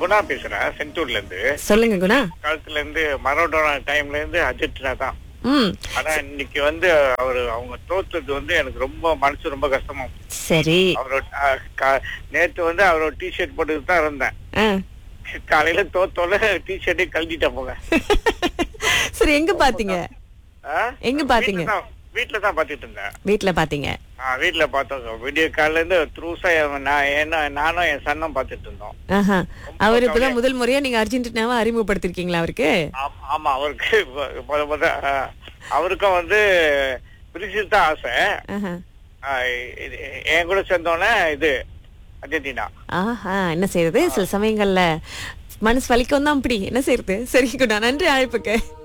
குணா பேசுறேன் செந்தூர்ல இருந்து சொல்லுங்க குணா காலத்துல இருந்து மரோடோனா டைம்ல இருந்து அர்ஜென்டினா தான் ம் ஆனா இன்னைக்கு வந்து அவரு அவங்க தோத்தது வந்து எனக்கு ரொம்ப மனசு ரொம்ப கஷ்டமா போச்சு. சரி அவரோட அஹ், கா- நேத்து வந்து அவரோட டிஷர்ட் போட்டுட்டு தான் இருந்தேன் ஆ. காலையில தோத்தோல டிஷர்ட்டே கழட்டிட்டேன் போங்க சரி எங்க பாத்தீங்க ஆ? எங்க பாத்தீங்க? வீட்ல தான்- வீட்ல தான் பாத்துட்டு இருந்தேன் வீட்ல பாத்தீங்க ஆ, வீட்ல பார்த்தோம் விடிய காலையில இருந்து த்ரூஸா நான் என்ன நானும் என் சன்னும் பாத்துட்டு இருந்தோம் ஆஹா அவர் இப்பதான் கவலையா- முதல் முறையா நீங்க அர்ஜென்டினாவை அறிமுகப்படுத்திருக்கீங்களா அவருக்கு ஆம்- ஆமா அவருக்கு முத முத ஆ, அவருக்கும் வந்து பிரேசில் தான் ஆசை ஆஹா. ஆ, இது- என் கூட சேர்ந்தோன்னே இது அர்ஜென்டினா ஆஹா என்ன செய்யறது சில சமயங்கள்ல மனசு வலிக்கும் தான் அப்படி என்ன செய்யறது சரி குணா நன்றி அழைப்புக்கு